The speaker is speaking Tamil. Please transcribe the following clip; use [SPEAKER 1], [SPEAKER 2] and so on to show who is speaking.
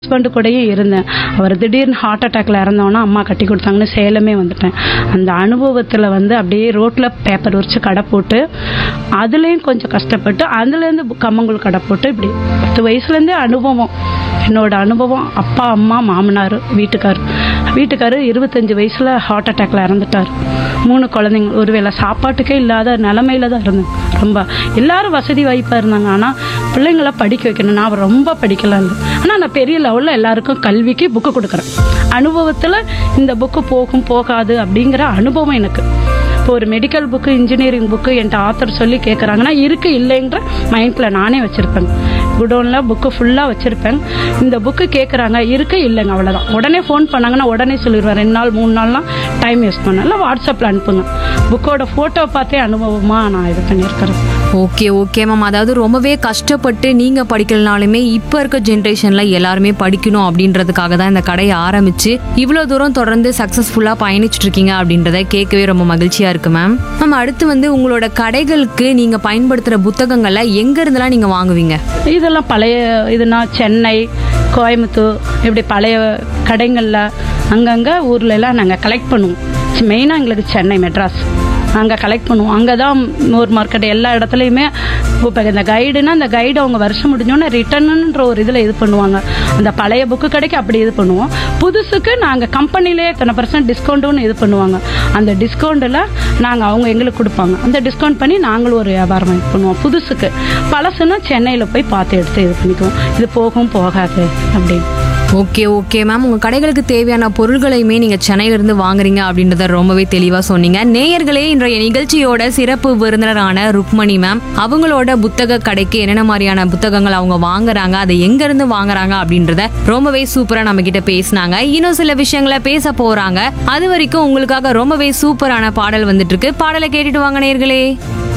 [SPEAKER 1] ஹஸ்பண்டு கூடயே இருந்தேன் அவர் திடீர்னு ஹார்ட் அட்டாக்ல இறந்தோன்னா அம்மா கட்டி கொடுத்தாங்கன்னு சேலமே வந்துட்டேன் அந்த அனுபவத்தில் வந்து அப்படியே ரோட்டில் பேப்பர் உரிச்சு கடை போட்டு அதுலேயும் கொஞ்சம் கஷ்டப்பட்டு அதுலேருந்து கம்மங்கூழ் கடை போட்டு இப்படி பத்து வயசுலேருந்தே அனுபவம் என்னோட அனுபவம் அப்பா அம்மா மாமனார் வீட்டுக்கார் வீட்டுக்காரு இருபத்தஞ்சு வயசில் ஹார்ட் அட்டாக்ல இறந்துட்டார் மூணு குழந்தைங்க ஒருவேளை சாப்பாட்டுக்கே இல்லாத நிலமையில தான் இருந்தேன் ரொம்ப எல்லாரும் வசதி வாய்ப்பாக இருந்தாங்க ஆனால் பிள்ளைங்களை படிக்க வைக்கணும் நான் ரொம்ப படிக்கலாம் இல்லை ஆனால் நான் பெரிய லெவலில் எல்லாருக்கும் கல்விக்கு புக்கு கொடுக்குறேன் அனுபவத்தில் இந்த புக்கு போகும் போகாது அப்படிங்கிற அனுபவம் எனக்கு இப்போ ஒரு மெடிக்கல் புக்கு இன்ஜினியரிங் புக்கு என்கிட்ட ஆத்தர் சொல்லி கேட்குறாங்கன்னா இருக்கு இல்லைங்கிற மைண்டில் நானே வச்சுருப்பேன் குடோனில் புக்கு ஃபுல்லாக வச்சுருப்பேன் இந்த புக்கு கேட்குறாங்க இருக்கு இல்லைங்க அவ்வளோதான் உடனே ஃபோன் பண்ணாங்கன்னா உடனே சொல்லிடுவேன் ரெண்டு நாள் மூணு நாள்லாம் டைம் வேஸ்ட் பண்ணல வாட்ஸ்அப்பில் அனுப்புங்க புக்கோட ஃபோட்டோ பார்த்தே அனுபவமாக நான் இது பண்ணியிருக்கிறேன்
[SPEAKER 2] ஓகே ஓகே மேம் அதாவது ரொம்பவே கஷ்டப்பட்டு நீங்க படிக்கலனாலுமே இப்ப இருக்க ஜென்ரேஷன்ல எல்லாருமே படிக்கணும் அப்படின்றதுக்காக தான் இந்த கடையை ஆரம்பிச்சு இவ்வளவு தூரம் தொடர்ந்து சக்சஸ்ஃபுல்லா பயணிச்சுட்டு இருக்கீங்க அப்படின்றத கேட்கவே ரொம்ப மகிழ்ச்சியா இருக்கு மேம் மேம் அடுத்து வந்து உங்களோட கடைகளுக்கு நீங்க பயன்படுத்துற புத்தகங்களை எங்க இருந்தெல்லாம் நீங்க வாங்குவீங்க
[SPEAKER 1] இதெல்லாம் பழைய இதுனா சென்னை கோயம்புத்தூர் இப்படி பழைய கடைகளில் அங்கங்கே ஊர்ல எல்லாம் நாங்கள் கலெக்ட் பண்ணுவோம் மெயினாக எங்களுக்கு சென்னை மெட்ராஸ் அங்கே கலெக்ட் பண்ணுவோம் அங்கே தான் ஒரு மார்க்கெட் எல்லா இடத்துலையுமே இப்போ இந்த கைடுனா அந்த கைடு அவங்க வருஷம் முடிஞ்சோன்னே ரிட்டர்னுன்ற ஒரு இதில் இது பண்ணுவாங்க அந்த பழைய புக்கு கடைக்கு அப்படி இது பண்ணுவோம் புதுசுக்கு நாங்கள் கம்பெனிலே எத்தனை பர்சன்ட் டிஸ்கவுண்ட்டுன்னு இது பண்ணுவாங்க அந்த டிஸ்கவுண்ட்டில் நாங்கள் அவங்க எங்களுக்கு கொடுப்பாங்க அந்த டிஸ்கவுண்ட் பண்ணி நாங்களும் ஒரு வியாபாரம் இது பண்ணுவோம் புதுசுக்கு பழசுன்னா சென்னையில் போய் பார்த்து எடுத்து இது பண்ணிக்குவோம் இது போகும் போகாது அப்படின்னு
[SPEAKER 2] ஓகே ஓகே மேம் உங்க கடைகளுக்கு தேவையான பொருள்களையுமே நீங்க சென்னையில இருந்து வாங்குறீங்க அப்படின்றத ரொம்பவே தெளிவா சொன்னீங்க நேயர்களே இன்றைய நிகழ்ச்சியோட சிறப்பு விருந்தினரான ருக்மணி மேம் அவங்களோட புத்தக கடைக்கு என்னென்ன மாதிரியான புத்தகங்கள் அவங்க வாங்குறாங்க அதை எங்க இருந்து வாங்குறாங்க அப்படின்றத ரொம்பவே சூப்பரா நம்ம கிட்ட பேசினாங்க இன்னும் சில விஷயங்களை பேச போறாங்க அது வரைக்கும் உங்களுக்காக ரொம்பவே சூப்பரான பாடல் வந்துட்டு இருக்கு பாடலை கேட்டுட்டு வாங்க நேயர்களே